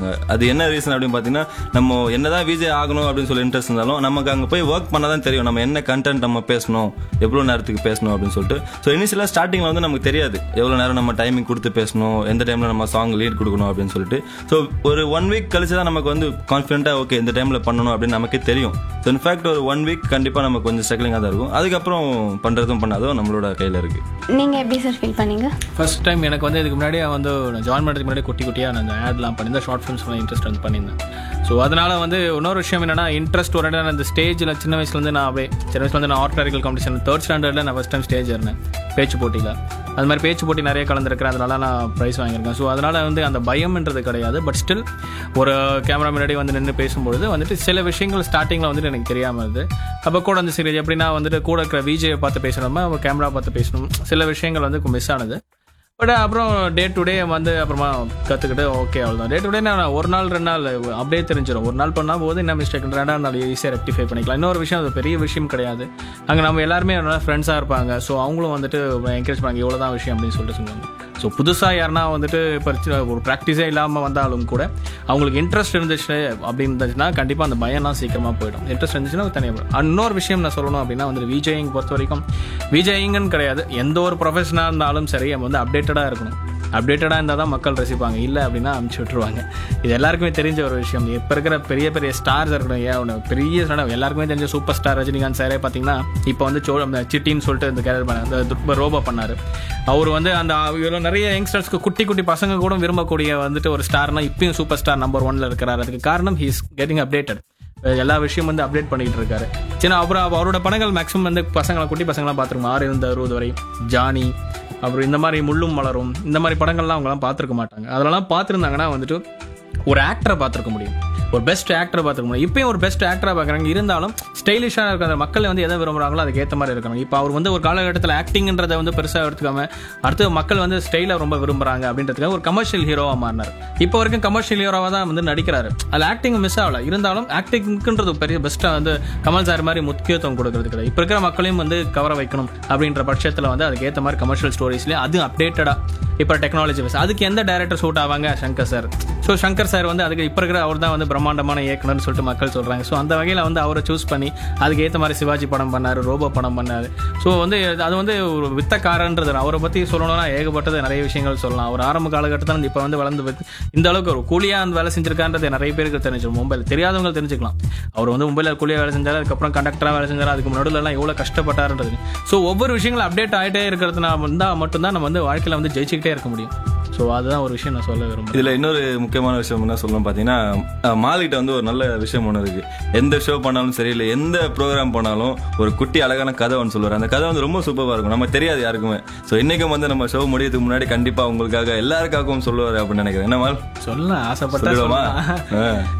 பண்ணுவாங்க அது என்ன ரீசன் அப்படின்னு பார்த்தீங்கன்னா நம்ம என்னதான் விஜய் ஆகணும் அப்படின்னு சொல்லி இன்ட்ரெஸ்ட் இருந்தாலும் நமக்கு அங்கே போய் ஒர்க் பண்ண தான் தெரியும் நம்ம என்ன கண்டென்ட் நம்ம பேசணும் எவ்வளோ நேரத்துக்கு பேசணும் அப்படின்னு சொல்லிட்டு ஸோ இனிஷியலாக ஸ்டார்டிங்கில் வந்து நமக்கு தெரியாது எவ்வளோ நேரம் நம்ம டைமிங் கொடுத்து பேசணும் எந்த டைமில் நம்ம சாங் லீட் கொடுக்கணும் அப்படின்னு சொல்லிட்டு ஸோ ஒரு ஒன் வீக் கழிச்சு தான் நமக்கு வந்து கான்ஃபிடென்ட்டாக ஓகே இந்த டைமில் பண்ணணும் அப்படின்னு நமக்கே தெரியும் ஸோ இன்ஃபேக்ட் ஒரு ஒன் வீக் கண்டிப்பாக நமக்கு கொஞ்சம் ஸ்ட்ரகிளிங்காக தான் இருக்கும் அதுக்கப்புறம் பண்ணுறதும் பண்ணாதும் நம்மளோட கையில் இருக்குது நீங்க எப்படி சார் ஃபீல் பண்ணீங்க ஃபர்ஸ்ட் டைம் எனக்கு வந்து இதுக்கு முன்னாடியே வந்து நான் ஜாயின் பண்ணுறதுக்கு முன்னாடி குட்டி குட்டியாக நான் அந்த ஆட்லாம் பண்ணியிருந்தேன் ஷார்ட் ஃபிலிம்ஸ்லாம் இன்ட்ரெஸ்ட் வந்து பண்ணியிருந்தேன் ஸோ அதனால வந்து இன்னொரு விஷயம் என்னன்னா இன்ட்ரெஸ்ட் ஒரு இடம் அந்த ஸ்டேஜில் சின்ன வயசுலேருந்து நான் அப்படியே சின்ன வயசுல வந்து நான் ஆர்டினரிக்கல் காம்படிஷன் தேர்ட் ஸ்டாண்டர்டில் நான் ஃபஸ்ட் டைம் ஸ்டேஜ் இருந்தேன் பேச்சு போட்டியில் அது மாதிரி பேச்சு போட்டி நிறைய கலந்துருக்கிறேன் அதனால நான் ப்ரைஸ் வாங்கியிருக்கேன் ஸோ அதனால வந்து அந்த பயம்ன்றது கிடையாது பட் ஸ்டில் ஒரு கேமரா முன்னாடி வந்து நின்று பேசும்பொழுது வந்துட்டு சில விஷயங்கள் ஸ்டார்டிங்கில் வந்துட்டு எனக்கு தெரியாமல் இருந்தது அப்போ கூட வந்து சரி எப்படின்னா வந்துட்டு கூட இருக்கிற விஜயை பார்த்து பேசணுமா கேமரா பார்த்து பேசணும் சில விஷயங்கள் வந்து மிஸ் ஆனது பட் அப்புறம் டே டு டே வந்து அப்புறமா கற்றுக்கிட்டு ஓகே அவ்வளோதான் டே டு டே நான் ஒரு நாள் ரெண்டு நாள் அப்படியே தெரிஞ்சிடும் ஒரு நாள் பண்ணால் போது என்ன மிஸ்டேக் ரெண்டாவது நாள் ஈஸியாக ரெக்டிஃபை பண்ணிக்கலாம் இன்னொரு விஷயம் அது பெரிய விஷயம் கிடையாது அங்கே நம்ம எல்லாருமே ஃப்ரெண்ட்ஸாக இருப்பாங்க ஸோ அவங்களும் வந்துட்டு என்கரேஜ் பண்ணாங்க இவ்வளோ தான் விஷயம் அப்படின்னு சொல்லிட்டு சொல்லுவாங்க ஸோ புதுசாக யாருனா வந்துட்டு இப்போ ஒரு ப்ராக்டிஸே இல்லாமல் வந்தாலும் கூட அவங்களுக்கு இன்ட்ரெஸ்ட் இருந்துச்சு அப்படின்னு இருந்துச்சுன்னா கண்டிப்பாக அந்த பயம்லாம் சீக்கிரமாக போயிடும் இன்ட்ரெஸ்ட் இருந்துச்சுன்னா தனியாக இன்னொரு விஷயம் நான் சொல்லணும் அப்படின்னா வந்து விஜயிங் பொறுத்த வரைக்கும் விஜயிங்கன்னு கிடையாது எந்த ஒரு ப்ரொஃபஷனாக இருந்தாலும் சரி நம்ம வந்து அப்டேட்டடாக இருக்கணும் அப்டேட்டடாக இருந்தால் தான் மக்கள் ரசிப்பாங்க இல்லை அப்படின்னா அமுச்சு விட்டுருவாங்க இது எல்லாருக்குமே தெரிஞ்ச ஒரு விஷயம் இப்போ இருக்கிற பெரிய பெரிய ஸ்டார்ஸ் இருக்கணும் ஏன் ஒன்று பெரிய star, எல்லாருக்குமே தெரிஞ்ச சூப்பர் ஸ்டார் ரஜினிகாந்த் சாரே பார்த்தீங்கன்னா இப்போ வந்து சோ அந்த சிட்டின்னு சொல்லிட்டு இந்த கேரக்டர் பண்ண அந்த துர்ப ரோபோ பண்ணார் அவர் வந்து அந்த இவ்வளோ நிறைய யங்ஸ்டர்ஸ்க்கு குட்டி குட்டி பசங்க கூட விரும்பக்கூடிய வந்துட்டு ஒரு ஸ்டார்னா இப்பயும் சூப்பர் ஸ்டார் நம்பர் ஒன்ல இருக்கிறார் அதுக்கு காரணம் ஹீஸ் கெட்டிங் அப்டேட்டட் எல்லா விஷயம் வந்து அப்டேட் பண்ணிட்டு இருக்காரு சின்ன அப்புறம் அவ- அவரோட படங்கள் மேக்ஸிமம் வந்து பசங்களை குட்டி பசங்களாம் பார்த்துருக்கோம் ஆறு இருந்து அறுபது வரை ஜானி அப்புறம் இந்த மாதிரி முள்ளும் மலரும் இந்த மாதிரி படங்கள்லாம் அவங்கலாம் பார்த்துருக்க மாட்டாங்க அதெல்லாம் பார்த்துருந்தாங்கன்னா வந்துட்டு ஒரு ஆக்டரை பார்த்துருக்க முடியும் ஒரு பெஸ்ட் ஆக்டரை பார்த்துருக்க முடியும் இப்பயும் ஒரு பெஸ்ட் ஆக்டரா பார்க்குறாங்க இருந்தாலும் ஸ்டைலிஷாக இருக்கிற மக்கள் வந்து எதை விரும்புறாங்களோ அதுக்கு ஏற்ற மாதிரி இருக்கணும் இப்போ அவர் வந்து ஒரு காலகட்டத்தில் ஆக்டிங்ன்றதை வந்து பெருசாக எடுத்துக்காம அடுத்து மக்கள் வந்து ஸ்டைலை ரொம்ப விரும்புறாங்க அப்படின்றதுக்காக ஒரு கமர்ஷியல் ஹீரோவாக மாறினார் இப்போ வரைக்கும் கமர்ஷியல் ஹீரோவாக தான் வந்து நடிக்கிறாரு அதில் ஆக்டிங் மிஸ் ஆகல இருந்தாலும் ஆக்டிங்ன்றது பெரிய பெஸ்ட்டாக வந்து கமல் சார் மாதிரி முக்கியத்துவம் கொடுக்கறது கிடையாது இப்போ இருக்கிற மக்களையும் வந்து கவர வைக்கணும் அப்படின்ற பட்சத்தில் வந்து அதுக்கு ஏற்ற மாதிரி கமர்ஷியல் ஸ்டோரிஸ்லேயே அது அப்டேட்டடாக இப்போ டெக்னாலஜி பேஸ் அதுக்கு எந்த டேரக்டர் சூட் ஆவாங்க Shankar sir so Shankar sir வந்து அதுக்கு இப்போ இருக்கிற அவர் தான் வந்து பிரம்மாண்டமான இயக்குனர்னு சொல்லிட்டு மக்கள் சொல்கிறாங்க ஸோ அந்த வகையில் வந்து அவரை சூஸ் பண்ணி அதுக்கு ஏற்ற மாதிரி சிவாஜி படம் பண்ணார் ரோபோ படம் பண்ணார் ஸோ வந்து அது வந்து ஒரு வித்தக்காரன்றது அவரை பற்றி சொல்லணும்னா ஏகப்பட்டது நிறைய விஷயங்கள் சொல்லலாம் அவர் ஆரம்ப காலகட்டத்தில் இப்போ வந்து வளர்ந்து வந்து இந்த அளவுக்கு ஒரு கூலியாக அந்த வேலை செஞ்சிருக்கான்றது நிறைய பேருக்கு தெரிஞ்சிடும் மும்பையில் தெரியாதவங்க தெரிஞ்சுக்கலாம் அவர் வந்து மும்பையில் கூலியாக வேலை செஞ்சார் அதுக்கப்புறம் கண்டக்டராக வேலை செஞ்சார் அதுக்கு நடுவில் எல்லாம் எவ்வளோ கஷ்டப்பட்டாருன்றது ஸோ ஒவ்வொரு விஷயங்களும் அப்டேட் ஆகிட்டே இருக்கிறதுனா இருந்தால் மட்டும்தான் நம்ம வந்து வாழ்க்கையில் வந்து ஜெயிச்சுக்கிட்டே இருக்க முடியும் ஸோ அதுதான் ஒரு விஷயம் நான் சொல்ல விரும்புகிறேன் இதுல இன்னொரு முக்கியமான விஷயம் என்ன சொல்லணும் பாத்தீங்கன்னா அஹ், மாலிகிட்ட வந்து ஒரு நல்ல விஷயம் ஒன்று இருக்கு எந்த ஷோ பண்ணாலும் சரி இல்லை எந்த ப்ரோக்ராம் பண்ணாலும் ஒரு குட்டி அழகான கதை ஒன்று சொல்லுவார் அந்த கதை வந்து ரொம்ப சூப்பராக இருக்கும் நம்ம தெரியாது யாருக்குமே ஸோ இன்னைக்கும் வந்து நம்ம ஷோ முடியறதுக்கு முன்னாடி கண்டிப்பா உங்களுக்காக எல்லாருக்காகவும் சொல்லுவார் அப்படின்னு நினைக்கிறேன் என்ன மால் சொல்ல ஆசைப்பட்டா சொல்லுவோமா சொல்லலாம். ஆ.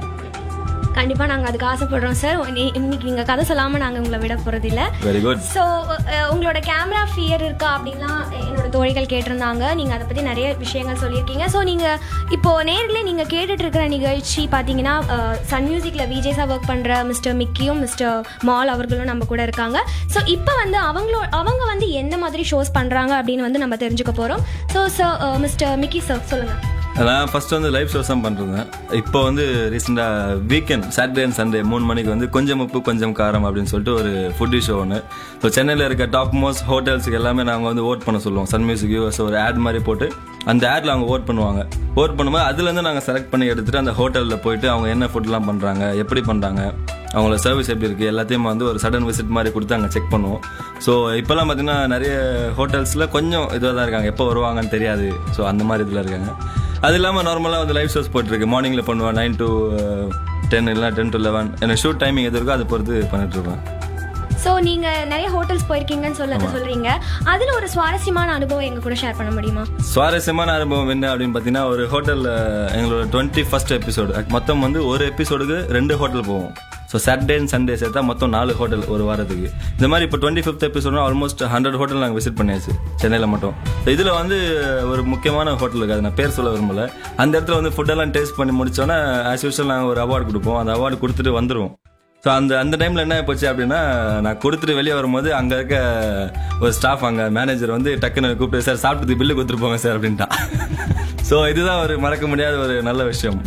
கண்டிப்பா நாங்க அதுக்கு ஆசைப்படுறோம் சார் இன்னைக்கு நீங்க கதை சொல்லாம நாங்க உங்களை விட போறது இல்ல வெரி குட் ஸோ உங்களோட கேமரா ஃபியர் இருக்கா அப்படின்லாம் என்னோட தோழிகள் கேட்டிருந்தாங்க நீங்கள் அதை பற்றி நிறைய விஷயங்கள் சொல்லியிருக்கீங்க ஸோ நீங்கள் இப்போ நேரில் நீங்கள் கேட்டுட்டு இருக்கிற நிகழ்ச்சி பார்த்தீங்கன்னா சன் மியூசிக்கில் விஜேஸாக ஒர்க் பண்ணுற மிஸ்டர் மிக்கியும் மிஸ்டர் மால் அவர்களும் நம்ம கூட இருக்காங்க ஸோ இப்போ வந்து அவங்களோ அவங்க வந்து எந்த மாதிரி ஷோஸ் பண்ணுறாங்க அப்படின்னு வந்து நம்ம தெரிஞ்சுக்க போகிறோம் so sir mister Mickey sir சொல்லுங்கள் நான் ஃபர்ஸ்ட் வந்து லைவ் ஷோஸ் தான் பண்ணிருந்தேன் இப்போ வந்து ரீசெண்டாக வீக்கெண்ட் சாட்டர்டே அண்ட் சண்டே மூணு மணிக்கு வந்து கொஞ்சம் உப்பு கொஞ்சம் காரம் அப்படின்னு சொல்லிட்டு ஒரு ஃபுட்டி ஷோ ஒன்று ஸோ சென்னையில் இருக்க டாப் மோஸ்ட் ஹோட்டல்ஸுக்கு எல்லாமே நாங்கள் வந்து ஓட் பண்ண சொல்லுவோம் சன் மியூசிக் யூஎஸ் ஒரு ஆட் மாதிரி போட்டு அந்த ஆட்ல அவங்க ஓட் பண்ணுவாங்க ஓட் பண்ணும்போது அதுலேருந்து நாங்கள் செலக்ட் பண்ணி எடுத்துட்டு அந்த ஹோட்டலில் போயிட்டு அவங்க என்ன ஃபுட்லாம் பண்ணுறாங்க எப்படி பண்ணுறாங்க அவங்களோட சர்வீஸ் எப்படி இருக்குது எல்லாத்தையும் வந்து ஒரு சடன் விசிட் மாதிரி கொடுத்து அங்கே செக் பண்ணுவோம் ஸோ இப்போல்லாம் பார்த்தீங்கன்னா நிறைய ஹோட்டல்ஸில் கொஞ்சம் இதுவாக தான் இருக்காங்க எப்போ வருவாங்கன்னு தெரியாது ஸோ அந்த மாதிரி இதில் இருக்காங்க அது இல்லாமல் நார்மலாக வந்து லைவ் ஷோஸ் போயிட்டுருக்கு மார்னிங்கில் பண்ணுவேன் நைன் டு டென் இல்லைனா டென் டு லெவன் எனக்கு ஷூட் டைமிங் எது இருக்கோ அதை பொறுத்து பண்ணிட்டு இருப்பேன் ஸோ நீங்கள் நிறைய ஹோட்டல்ஸ் போயிருக்கீங்கன்னு சொல்ல சொல்கிறீங்க அதில் ஒரு சுவாரஸ்யமான அனுபவம் எங்கள் கூட ஷேர் பண்ண முடியுமா சுவாரஸ்யமான அனுபவம் என்ன அப்படின்னு பார்த்தீங்கன்னா ஒரு ஹோட்டலில் எங்களோட டுவெண்ட்டி ஃபர்ஸ்ட் எபிசோடு மொத்தம் வந்து ஒரு எபிசோடுக்கு ரெண்டு ஹோட்டல் போவோம் ஸோ சாட்டர்டே அண்ட் சண்டே சேர்த்தா மொத்தம் நாலு ஹோட்டல் ஒரு வாரத்துக்கு இந்த மாதிரி இப்போ டுவெண்ட்டி ஃபிஃப்த் எபிசோட்னா ஆல்மோஸ்ட் ஹண்ட்ரட் ஹோட்டல் நாங்கள் விசிட் பண்ணியாச்சு சென்னையில் மட்டும் ஸோ இதில் வந்து ஒரு முக்கியமான ஹோட்டல் இருக்குது அது நான் பேர் சொல்ல விரும்பல அந்த இடத்துல வந்து ஃபுட்டெல்லாம் டேஸ்ட் பண்ணி முடிச்சோன்னே ஆஸ் யூஸ்வல் நாங்கள் ஒரு அவார்டு கொடுப்போம் அந்த அவார்டு கொடுத்துட்டு வந்துடுவோம் ஸோ அந்த அந்த டைமில் என்ன போச்சு அப்படின்னா நான் கொடுத்துட்டு வெளியே வரும்போது அங்கே இருக்க ஒரு ஸ்டாஃப் அங்கே மேனேஜர் வந்து டக்குன்னு கூப்பிட்டு சார் சாப்பிட்டு பில்லு கொடுத்துட்டு போங்க சார் அப்படின்ட்டான் ஸோ இதுதான் ஒரு மறக்க முடியாத ஒரு நல்ல விஷயம்